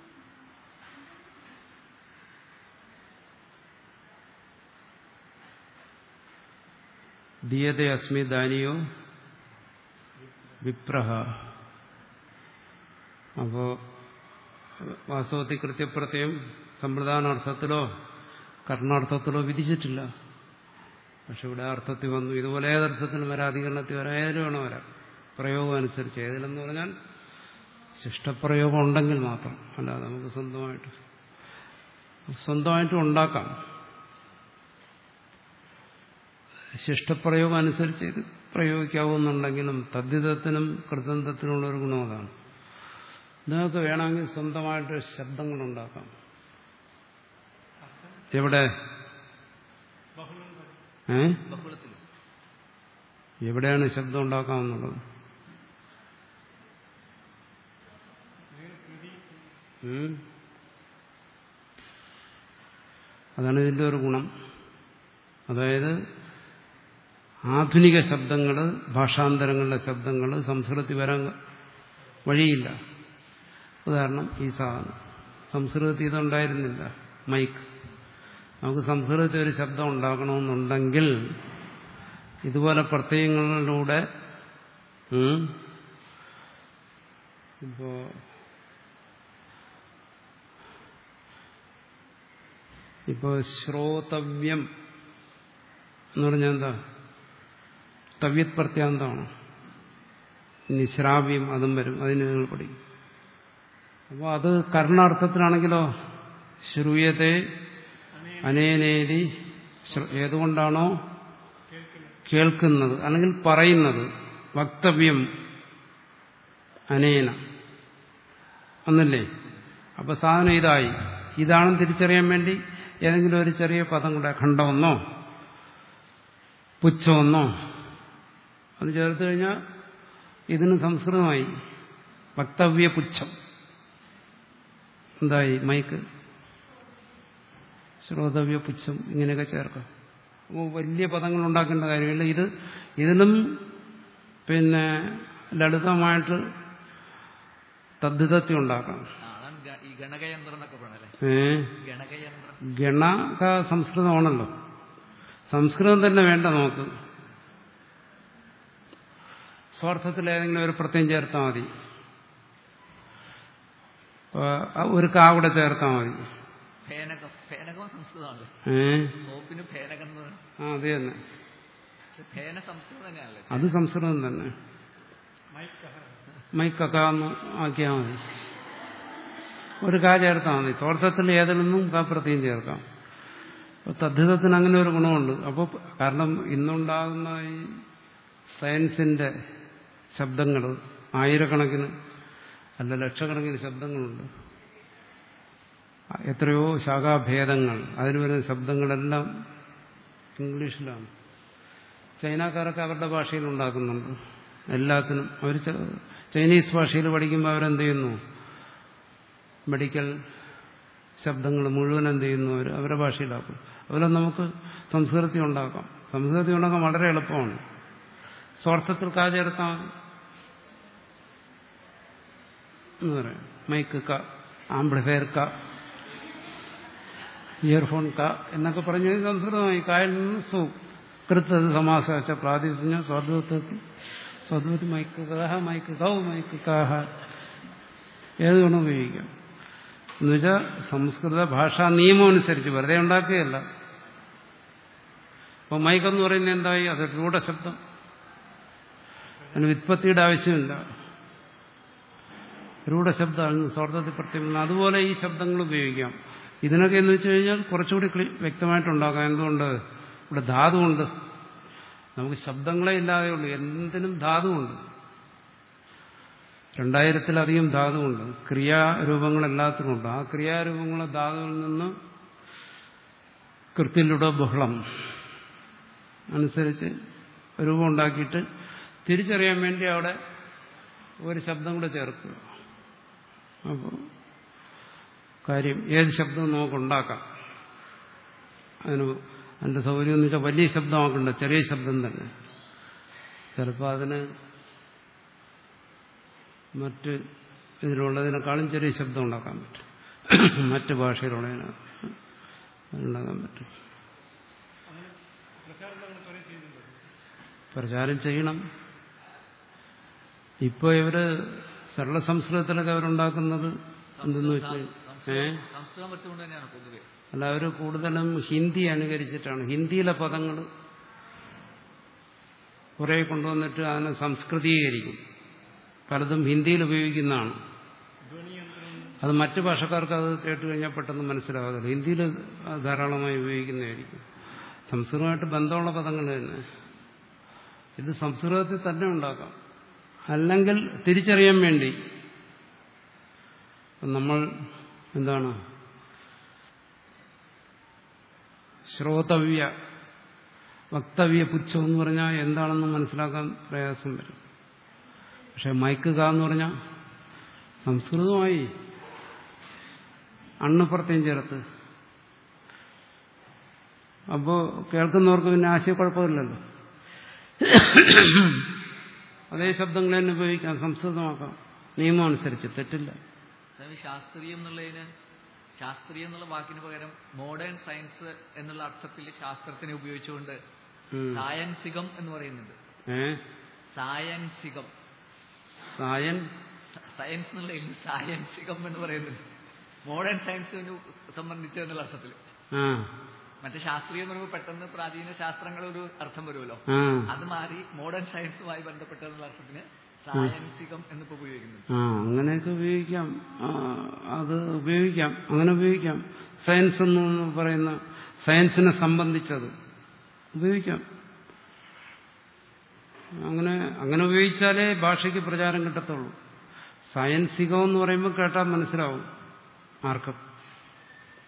ദീയത്തെ അസ്മി ദാനിയോ വിപ്രഹ അപ്പോ വാസ്തവത്തിൽ കൃത്യപ്രത്യം സമ്പ്രദാനാർത്ഥത്തിലോ കർണാർത്ഥത്തിലോ വിധിച്ചിട്ടില്ല പക്ഷെ ഇവിടെ അർത്ഥത്തിൽ വന്നു ഇതുപോലെ ഏതർത്ഥത്തിലും വരാം അധികരണത്തിൽ വരാം ഏതിലും വേണം വരാം പ്രയോഗം അനുസരിച്ച് ഏതിലെന്ന് പറഞ്ഞാൽ ശിഷ്ടപ്രയോഗം ഉണ്ടെങ്കിൽ മാത്രം അല്ലാതെ നമുക്ക് സ്വന്തമായിട്ട് സ്വന്തമായിട്ട് ഉണ്ടാക്കാം ശിഷ്ടപ്രയോഗം അനുസരിച്ച് ഇത് പ്രയോഗിക്കാവുന്നുണ്ടെങ്കിലും തദ്ധിതത്തിനും കൃതന്തത്തിനുള്ള ഒരു ഗുണം അതാണ് നിങ്ങൾക്ക് വേണമെങ്കിൽ സ്വന്തമായിട്ട് ശബ്ദങ്ങൾ ഉണ്ടാക്കാം എവിടെ ഏ ബഹുളത്തിൽ എവിടെയാണ് ശബ്ദം ഉണ്ടാക്കാമെന്നുള്ളത് ഉം. അതാണ് ഇതിന്റെ ഒരു ഗുണം അതായത് ആധുനിക ശബ്ദങ്ങൾ ഭാഷാന്തരങ്ങളുടെ ശബ്ദങ്ങൾ സംസ്കൃതത്തിൽ വരാൻ വഴിയില്ല ഉദാഹരണം ഈ സാധനം സംസ്കൃതത്തിൽ ഇതുണ്ടായിരുന്നില്ല മൈക്ക് നമുക്ക് സംസ്കൃതത്തിൽ ഒരു ശബ്ദം ഉണ്ടാക്കണമെന്നുണ്ടെങ്കിൽ ഇതുപോലെ പ്രത്യയങ്ങളിലൂടെ ഉം, ഇപ്പോ ഇപ്പോ ശ്രോതവ്യം എന്ന് പറഞ്ഞാൽ എന്താ തവ്യത് പ്രത്യാന്തമാണ് ഇനി ശ്രാവ്യം അതും വരും അതിന് നിങ്ങൾ പഠിക്കും അപ്പോൾ അത് കർണാർത്ഥത്തിലാണെങ്കിലോ ശ്രൂയത്തെ അനേനേതി ശ്ര- ഏതുകൊണ്ടാണോ കേൾക്കുന്നത് അല്ലെങ്കിൽ പറയുന്നത് വക്തവ്യം അനേന ഒന്നല്ലേ അപ്പൊ സാധനം ഇതായി ഇതാണെന്ന് തിരിച്ചറിയാൻ വേണ്ടി ഏതെങ്കിലും ഒരു ചെറിയ പദം കൂടെ ഖണ്ഡമെന്നോ പുച്ഛമെന്നോ അത് ചേർത്ത് കഴിഞ്ഞാൽ ഇതിന് സംസ്കൃതമായി വക്തവ്യ പുച്ഛം എന്തായി മൈക്ക് ശ്രോതവ്യ പുച്ഛം ഇങ്ങനെയൊക്കെ ചേർക്കാം അപ്പോൾ വലിയ പദങ്ങൾ ഉണ്ടാക്കേണ്ട കാര്യമില്ല ഇത് ഇതിനും പിന്നെ ലളിതമായിട്ട് തദ്ധിതത്തി ഉണ്ടാക്കാം ആ, അതാണ് ഗ- ഈ ഗണകയന്ത്രം എന്നൊക്കെ പറയണല്ലേ ഏ ഗണകയന്ത്രം ഗണക സംസ്കൃതമാണല്ലോ സംസ്കൃതം തന്നെ വേണ്ട നമുക്ക് സ്വാർത്ഥത്തിൽ ഏതെങ്കിലും ഒരു പ്രത്യം ചേർത്താൽ മതി ആ, ഒരു കാ കൂടെ ചേർത്താൽ മതി ഫേനകം ഫേനകം സംസ്കൃതമാണല്ലേ ഏ സോപ്പിന് ഫേനകം എന്ന് പറയും ആ അത് തന്നെ പക്ഷെ ഫേന സംസ്കൃതം തന്നെയാണല്ലേ അത് സംസ്കൃതം തന്നെ മൈക്കക്കാന്ന് ആക്കിയാൽ മതി ഒരു കാ ചേർത്താൽ മതി സ്വാർത്ഥത്തിൽ ഏതിലൊന്നും കാ പ്രത്യേകം ചേർക്കാം അപ്പോൾ തദ്ധിതത്തിന് അങ്ങനെ ഒരു ഗുണമുണ്ട് അപ്പോൾ കാരണം ഇന്നുണ്ടാകുന്ന ഈ സയൻസിന്റെ ശബ്ദങ്ങൾ ആയിരക്കണക്കിന് അല്ല ലക്ഷക്കണക്കിന് ശബ്ദങ്ങളുണ്ട് എത്രയോ ശാഖാഭേദങ്ങൾ അതിന് വരുന്ന ശബ്ദങ്ങളെല്ലാം ഇംഗ്ലീഷിലാണ് ചൈനക്കാരൊക്കെ അവരുടെ ഭാഷയിൽ ഉണ്ടാക്കുന്നുണ്ട് എല്ലാത്തിനും അവർ ചൈനീസ് ഭാഷയിൽ പഠിക്കുമ്പോൾ അവരെന്ത് ചെയ്യുന്നു മെഡിക്കൽ ശബ്ദങ്ങൾ മുഴുവൻ എന്ത് ചെയ്യുന്നു അവർ അവരുടെ ഭാഷയിലാക്കും അതുപോലെ നമുക്ക് സംസ്കൃതി ഉണ്ടാക്കാം സംസ്കൃതി ഉണ്ടാക്കാൻ വളരെ എളുപ്പമാണ് സ്വാർത്ഥത്തിൽ കാ ചേർത്താൽ മതി എന്ന് പറയാം മൈക്ക് ക ആംബ്ലിഫയർ ക ഇയർഫോൺ ക എന്നൊക്കെ പറഞ്ഞു സംസ്കൃതമായി കായൽ നിന്ന് സു കൃത്തത് സമാസ പ്രാദേശിക സ്വാദ്വത്വത്തിൽ സ്വദ്വത്ത് മൈക്ക് കാഹ മൈക്ക് കൗ മൈക്ക് കാഹ ഏത് വേണം ഉപയോഗിക്കാം എന്നുവെച്ചാൽ സംസ്കൃത ഭാഷാ നിയമം അനുസരിച്ച് വെറുതെ ഉണ്ടാക്കുകയല്ല അപ്പോൾ മൈക്കെന്ന് പറയുന്നത് എന്തായി അത് രൂഢശബ്ദം അതിന് വിത്പത്തിയുടെ ആവശ്യമില്ല രൂഢശബ്ദമാണ് സ്വാർത്ഥത്തിൽ പ്രത്യേകം അതുപോലെ ഈ ശബ്ദങ്ങൾ ഉപയോഗിക്കാം ഇതിനൊക്കെ എന്ന് വെച്ച് കഴിഞ്ഞാൽ കുറച്ചുകൂടി ക്ലി- വ്യക്തമായിട്ടുണ്ടാക്കാം എന്തുകൊണ്ട് ഇവിടെ ധാതുവുണ്ട് നമുക്ക് ശബ്ദങ്ങളെ ഇല്ലാതെ ഉള്ളൂ എന്തിനും ധാതുവുണ്ട് രണ്ടായിരത്തിലധികം ധാതുവുണ്ട് ക്രിയാരൂപങ്ങളെല്ലാത്തിനും ഉണ്ട് ആ ക്രിയാരൂപങ്ങളെ ധാതുവിൽ നിന്ന് കൃത്യലുടെ ബഹളം അനുസരിച്ച് രൂപം ഉണ്ടാക്കിയിട്ട് തിരിച്ചറിയാൻ വേണ്ടി അവിടെ ഒരു ശബ്ദം കൂടെ ചേർക്കുക അപ്പോൾ കാര്യം ഏത് ശബ്ദവും നമുക്ക് ഉണ്ടാക്കാം അതിന് അതിൻ്റെ സൗകര്യം എന്ന് വെച്ചാൽ വലിയ ശബ്ദമാക്കണ്ട ചെറിയ ശബ്ദം തന്നെ ചിലപ്പോൾ അതിന് മറ്റ് ഇതിലുള്ളതിനേക്കാളും ചെറിയ ശബ്ദം ഉണ്ടാക്കാൻ പറ്റും മറ്റ് ഭാഷയിലുള്ളതിന് ഉണ്ടാക്കാൻ പറ്റും പ്രചാരം ചെയ്യണം ഇപ്പോൾ ഇവര് സരള സംസ്കൃതത്തിലൊക്കെ അവരുണ്ടാക്കുന്നത് എന്തെന്ന് വെച്ചാൽ ഏ സംസ്കൃതം വെച്ചുകൊണ്ട് തന്നെയാണ് പൊതുവെ അല്ല അവർ കൂടുതലും ഹിന്ദി അനുകരിച്ചിട്ടാണ് ഹിന്ദിയിലെ പദങ്ങൾ കുറെ കൊണ്ടുവന്നിട്ട് അതിനെ സംസ്കൃതീകരിക്കും പലതും ഹിന്ദിയിൽ ഉപയോഗിക്കുന്നതാണ് അത് മറ്റു ഭാഷക്കാർക്ക് അത് കേട്ട് കഴിഞ്ഞാൽ പെട്ടെന്ന് മനസ്സിലാകാതില്ല ഹിന്ദിയിൽ അത് ധാരാളമായി ഉപയോഗിക്കുന്നതായിരിക്കും സംസ്കൃതമായിട്ട് ബന്ധമുള്ള പദങ്ങൾ തന്നെ ഇത് സംസ്കൃതത്തിൽ തന്നെ ഉണ്ടാക്കാം അല്ലെങ്കിൽ തിരിച്ചറിയാൻ വേണ്ടി നമ്മൾ എന്താണ് ശ്രോതവ്യ വക്തവ്യ പുച്ഛം എന്ന് പറഞ്ഞാൽ എന്താണെന്ന് മനസ്സിലാക്കാൻ പ്രയാസം വരും പക്ഷെ മയക്കുക എന്ന് പറഞ്ഞാൽ സംസ്കൃതമായി അണ്ണുപ്രത്യം ചേർത്ത് അപ്പോൾ കേൾക്കുന്നവർക്ക് പിന്നെ ആശയക്കുഴപ്പമില്ലല്ലോ അതേ ശബ്ദങ്ങൾ തന്നെ ഉപയോഗിക്കാം സംസ്കൃതമാക്കാം നിയമം അനുസരിച്ച് തെറ്റില്ല സ്വാമി ശാസ്ത്രീയം എന്നുള്ളതിന് ശാസ്ത്രീയം എന്നുള്ള വാക്കിന് പകരം മോഡേൺ സയൻസ് എന്നുള്ള അർത്ഥത്തിൽ ശാസ്ത്രത്തിനെ ഉപയോഗിച്ചുകൊണ്ട് ഉം. സായൻസികം എന്ന് പറയുന്നുണ്ട് ഏ സായൻസികം സായൻ സയൻസ് എന്നുള്ളതിൽ സായൻസികം എന്ന് പറയുന്നുണ്ട് മോഡേൺ സയൻസിനെ സംബന്ധിച്ച് എന്നുള്ള അർത്ഥത്തിൽ ആ മറ്റേ ശാസ്ത്രീയം എന്ന് പറയുമ്പോൾ പെട്ടെന്ന് പ്രാചീന ശാസ്ത്രങ്ങൾ ഒരു അർത്ഥം വരുമല്ലോ ആ അത് മാറി മോഡേൺ സയൻസുമായി ബന്ധപ്പെട്ടെന്നുള്ള അർത്ഥത്തിന് സായൻസികം എന്നിപ്പോ ഉപയോഗിക്കുന്നുണ്ട് ആ അങ്ങനെയൊക്കെ ഉപയോഗിക്കാം ആ, അത് ഉപയോഗിക്കാം അങ്ങനെ ഉപയോഗിക്കാം സയൻസ് എന്ന് പറയുന്ന സയൻസിനെ സംബന്ധിച്ചത് ഉപയോഗിക്കാം അങ്ങനെ അങ്ങനെ ഉപയോഗിച്ചാലേ ഭാഷയ്ക്ക് പ്രചാരം കിട്ടത്തുള്ളൂ സയൻസികം എന്ന് പറയുമ്പോൾ കേട്ടാൽ മനസ്സിലാവും ആർക്കും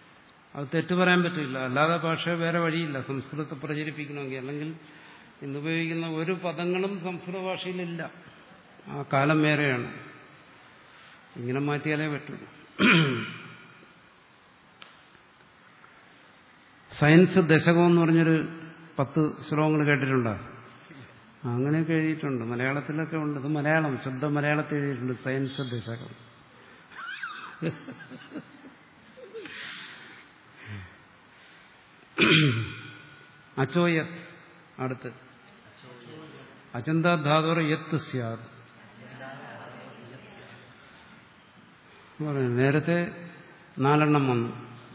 അത് തെറ്റു പറയാൻ പറ്റില്ല അല്ലാതെ ഭാഷ വേറെ വഴിയില്ല സംസ്കൃതത്തെ പ്രചരിപ്പിക്കണമെങ്കിൽ അല്ലെങ്കിൽ ഇന്നുപയോഗിക്കുന്ന ഒരു പദങ്ങളും സംസ്കൃത ഭാഷയിലില്ല ആ കാലം വേറെയാണ് ഇങ്ങനെ മാറ്റിയാലേ പറ്റൂ സയൻസ് ദശകം എന്ന് പറഞ്ഞൊരു പത്ത് ശ്ലോകങ്ങൾ കേട്ടിട്ടുണ്ടോ അങ്ങനെയൊക്കെ എഴുതിയിട്ടുണ്ട് മലയാളത്തിലൊക്കെ ഉണ്ട് ഇത് മലയാളം ശുദ്ധ മലയാളത്തിൽ എഴുതിയിട്ടുണ്ട് സയൻസ് ദശകം അച്ചോയത് അടുത്ത് അചന്താധാതുർ യത്ത് സ്യാദ് പറയുന്നു. നേരത്തെ നാലെണ്ണം വന്നു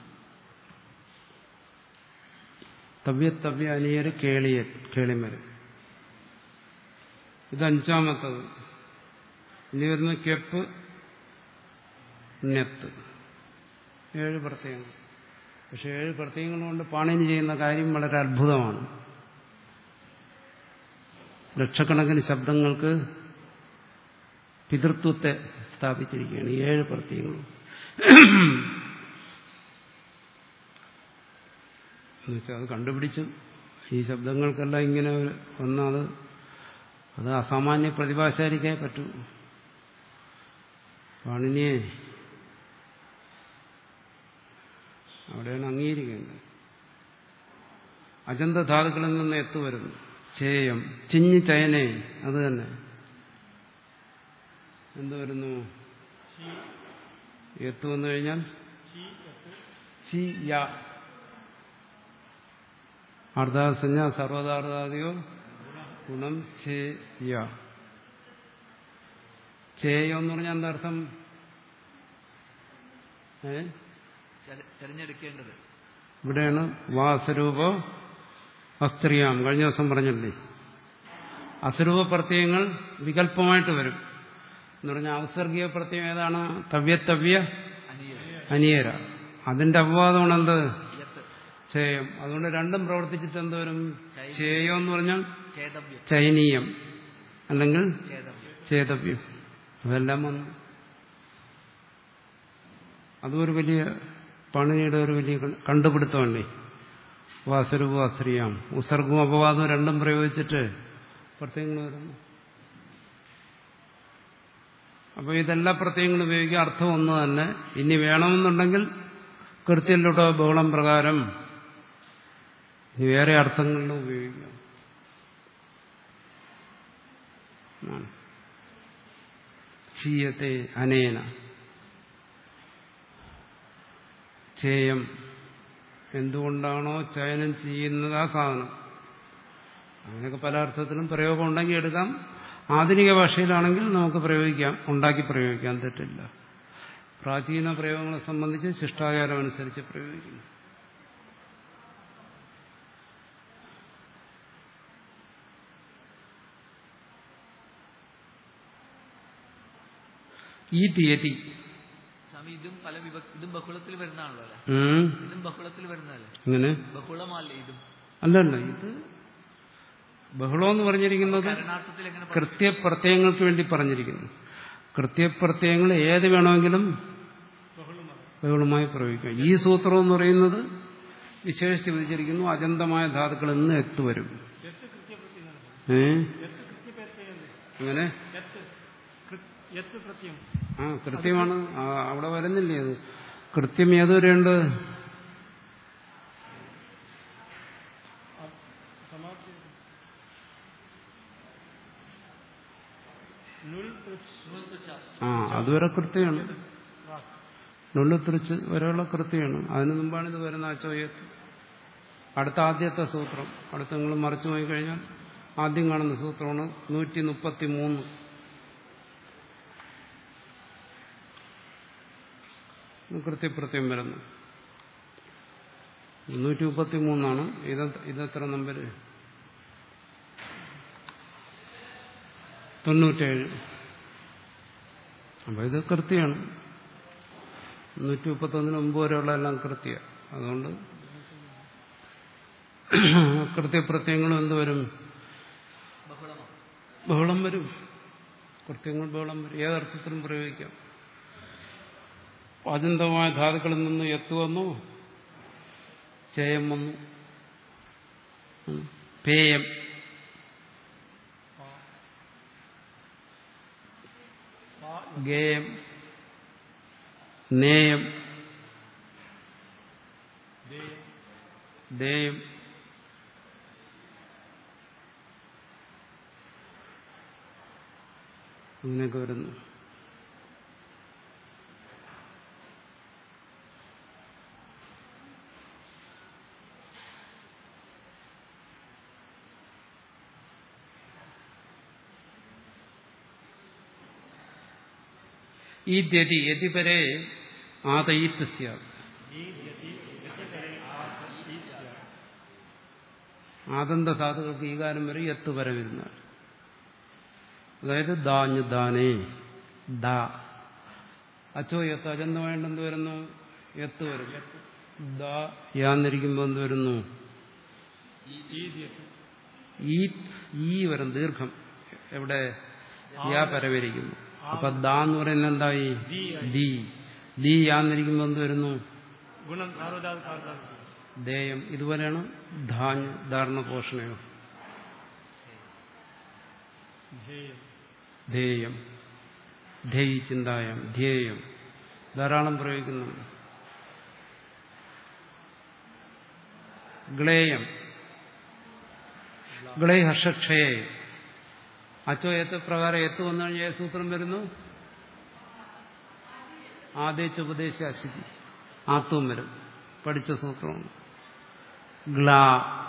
തവ്യത്തവ്യ അനിയര് കേളിയ കേളിമര് ഇത് അഞ്ചാമത്തത് ഇനി വരുന്ന കെപ്പ് നെത്ത് ഏഴ് പ്രത്യയങ്ങൾ പക്ഷെ ഏഴ് പ്രത്യയങ്ങൾ കൊണ്ട് പാണിനി ചെയ്യുന്ന കാര്യം വളരെ അത്ഭുതമാണ് ലക്ഷക്കണക്കിന് ശബ്ദങ്ങൾക്ക് പിതൃത്വത്തെ സ്ഥാപിച്ചിരിക്കുകയാണ് ഈ ഏഴ് പ്രത്യയങ്ങളും എന്നുവെച്ചാൽ അത് കണ്ടുപിടിച്ചു ഈ ശബ്ദങ്ങൾക്കെല്ലാം ഇങ്ങനെ വന്നത് അത് അസാമാന്യ പ്രതിഭാശാലിക്കേ പറ്റൂ പാണിനിയെ അവിടെയാണ് അംഗീകരിക്കേണ്ടത് അജന്ത ധാതുക്കളിൽ നിന്ന് എത്തു വരുന്നു ചേയം ചിഞ്ഞ് ചയനേ അത് തന്നെ എന്ത് വരുന്നു എത്തു വന്നു കഴിഞ്ഞാൽ ചി യ അർദ്ധാസഞ്ജ സർവതാർദ്ധാദിയോ ഗുണം ചേ യ ചേയോ എന്ന് പറഞ്ഞാൽ എന്താ അർത്ഥം ഏ ചെ- തെരഞ്ഞെടുക്കേണ്ടത് ഇവിടെയാണ് വാസരൂപോ അസ്ത്രീയാം കഴിഞ്ഞ ദിവസം പറഞ്ഞില്ലേ അസുരൂപ പ്രത്യയങ്ങൾ വികല്പമായിട്ട് വരും എന്ന് പറഞ്ഞാൽ ഔസർഗീയ പ്രത്യയം ഏതാണ് തവ്യത്തവ്യ അനിയർ അനിയര അതിന്റെ അപവാദമാണ് എന്ത് യത്ത് ചേയം അതുകൊണ്ട് രണ്ടും പ്രവർത്തിച്ചിട്ട് എന്തോരും ചേയോ എന്ന് പറഞ്ഞാൽ ചേതവ്യം ചൈനീയം അല്ലെങ്കിൽ ചേതവ്യം ചേതവ്യം അതെല്ലാം വന്നു അതും ഒരു വലിയ പണിയുടെ ഒരു വലിയ കണ്ട്- കണ്ടുപിടുത്തമല്ലേ വാസരൂപ സ്ത്രീയാം ഉസർഗവും അപവാദവും രണ്ടും പ്രയോഗിച്ചിട്ട് പ്രത്യയങ്ങൾ വരുന്നു അപ്പോൾ ഇതെല്ലാ പ്രത്യയങ്ങളും ഉപയോഗിക്കുക അർത്ഥം ഒന്ന് തന്നെ ഇനി വേണമെന്നുണ്ടെങ്കിൽ കൃത്യത്തിലൂടെ ബഹളം പ്രകാരം ഇനി വേറെ അർത്ഥങ്ങളിലും ഉപയോഗിക്കാം ആണ്. ചീയത്തെ അനേന ചേയം എന്തുകൊണ്ടാണോ ചയനം ചെയ്യുന്നത് ആ സാധനം അങ്ങനെയൊക്കെ പല അർത്ഥത്തിലും പ്രയോഗം ഉണ്ടെങ്കിൽ എടുക്കാം ആധുനിക ഭാഷയിലാണെങ്കിൽ നമുക്ക് പ്രയോഗിക്കാം ഉണ്ടാക്കി പ്രയോഗിക്കാൻ തെറ്റില്ല പ്രാചീന പ്രയോഗങ്ങളെ സംബന്ധിച്ച് ശിഷ്ടാചാരം അനുസരിച്ച് പ്രയോഗിക്കുന്നു ഈ തീയതി സ്വാമി ഇതും പല വിഭക്തി ഇതും ബഹുളത്തിൽ വരുന്നതാണല്ലോ അല്ലെ ഉം. ഇതും ബഹുളത്തിൽ വരുന്നതല്ലേ ഇങ്ങനെ ബഹുളമല്ലേ ഇതും അല്ലല്ല ഇത് ബഹളം എന്ന് പറഞ്ഞിരിക്കുന്നത് കരണാർത്ഥത്തിൽ എങ്ങനെ പറയും? കൃത്യപ്രത്യയങ്ങൾക്ക് വേണ്ടി പറഞ്ഞിരിക്കുന്നു കൃത്യപ്രത്യയങ്ങൾ ഏത് വേണമെങ്കിലും ബഹുളമായി പ്രയോഗിക്കാം ഈ സൂത്രം എന്ന് പറയുന്നത് വിശേഷിച്ച് വിധിച്ചിരിക്കുന്നു അജന്തമായ ധാതുക്കൾ എന്ന് എത്തുവരും ഏ അങ്ങനെ യത്ത് പ്രത്യം ആ കൃത്യമാണ് ആ, അവിടെ വരുന്നില്ലേ അത് കൃത്യം ഏതുവരെയുണ്ട് സമാപ്തി നുൽ ആ അതുവരെ കൃത്യമാണ് നുള്ളിത്തിരിച്ച് വരെയുള്ള കൃത്യമാണ് അതിനു മുമ്പാണ് ഇത് വരുന്ന അച്ചോയത്ത് അടുത്ത ആദ്യത്തെ സൂത്രം അടുത്ത നിങ്ങൾ മറിച്ചു പോയി കഴിഞ്ഞാൽ ആദ്യം കാണുന്ന സൂത്രമാണ് നൂറ്റി മുപ്പത്തി മൂന്ന് കൃത്യപ്രത്യം വരുന്നു നൂറ്റി മുപ്പത്തി മൂന്നാണ് ഇത് ഇതെത്ര നമ്പർ തൊണ്ണൂറ്റേഴ് അപ്പോൾ ഇത് കൃത്യമാണ് നൂറ്റി മുപ്പത്തൊന്നിന് മുമ്പ് വരെയുള്ള എല്ലാം കൃത്യ അതുകൊണ്ട് കൃത്യപ്രത്യങ്ങളും എന്ത് വരും ബഹുളമോ ബഹളം വരും കൃത്യങ്ങൾ ബഹളം വരും ഏതർത്ഥത്തിലും പ്രയോഗിക്കാം അജന്തമായ ധാതുക്കളിൽ നിന്ന് എത്തുവന്നോ ചേയം വന്നു ഉം. പേയം പാ പാ ഗേയം നേയം ദേയം ദേയം അങ്ങനെയൊക്കെ വരുന്നു ഈ ദ്യതി യതിപരെ ആതയിത്ത് സ്യാത് ഈ യതി യതിപരെ ആസ ഈസ്യ ആദന്ത ധാതുക്കൾക്ക് ഈ കാലം വരെ എത്ത് വരെ വരുന്ന അതായത് ദാഞ്ഞ് ദാനേ ദാ അച്ചോ എത്ത് അജന്തമായിട്ട് എന്ത് വരുന്നു എത്ത് വരും ദാ യാന്നിരിക്കുമ്പോൾ എന്ത് വരുന്നു ഈ ദ്യതി ഈ ഈ വരും ദീർഘം എവിടെ യാ പരവരിക്കുന്നു അപ്പൊ ദാ എന്ന് പറയുന്നത് എന്തായി ദീ ആയി. ദീ ദീ യാന്നിരിക്കുമ്പോൾ എന്ത് വരുന്നു ഗുണം സാർവധാതു സാർവധാതു ദേയം ഇതുപോലെയാണ് ധാന്യ ധാരണ പോഷണയോ ധ്യേയം ധേയം ധേയി ചിന്തായം ധ്യേയം ധാരാളം പ്രയോഗിക്കുന്നുണ്ട് ഗ്ലേയം ഗ്ലേ ഹർഷക്ഷയെ അച്ചോ എത്ത് പ്രകാരം എത്ത് വന്നു കഴിഞ്ഞാൽ ഏത് സൂത്രം വരുന്നു ആദ്യച്ച് ഉപദേശ അശുദ്ധി ആത്വം വരും പഠിച്ച സൂത്രമാണ് ഗ്ലാ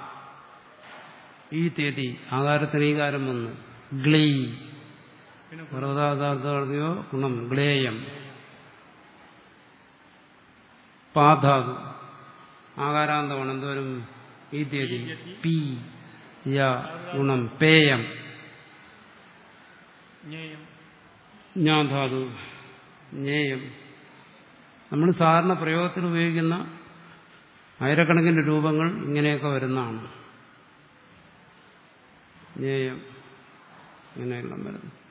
ഈ തീയതി ആകാരത്തിന് ഈകാരം വന്നു ഗ്ലീ പിന്നെ സർവതാഥാർത്ഥയോ ഗുണം ഗ്ലേയം പാധാതു ആകാരാന്തമാണ് എന്തോരും ഈ തീയതി പി യ ഗുണം പേയം ജ്ഞേയം ജ്ഞാധാതു ജ്ഞേയം നമ്മൾ സാധാരണ പ്രയോഗത്തിൽ ഉപയോഗിക്കുന്ന ആയിരക്കണക്കിന് രൂപങ്ങൾ ഇങ്ങനെയൊക്കെ വരുന്നതാണ് ജ്ഞേയം ഇങ്ങനെയെല്ലാം വരുന്നു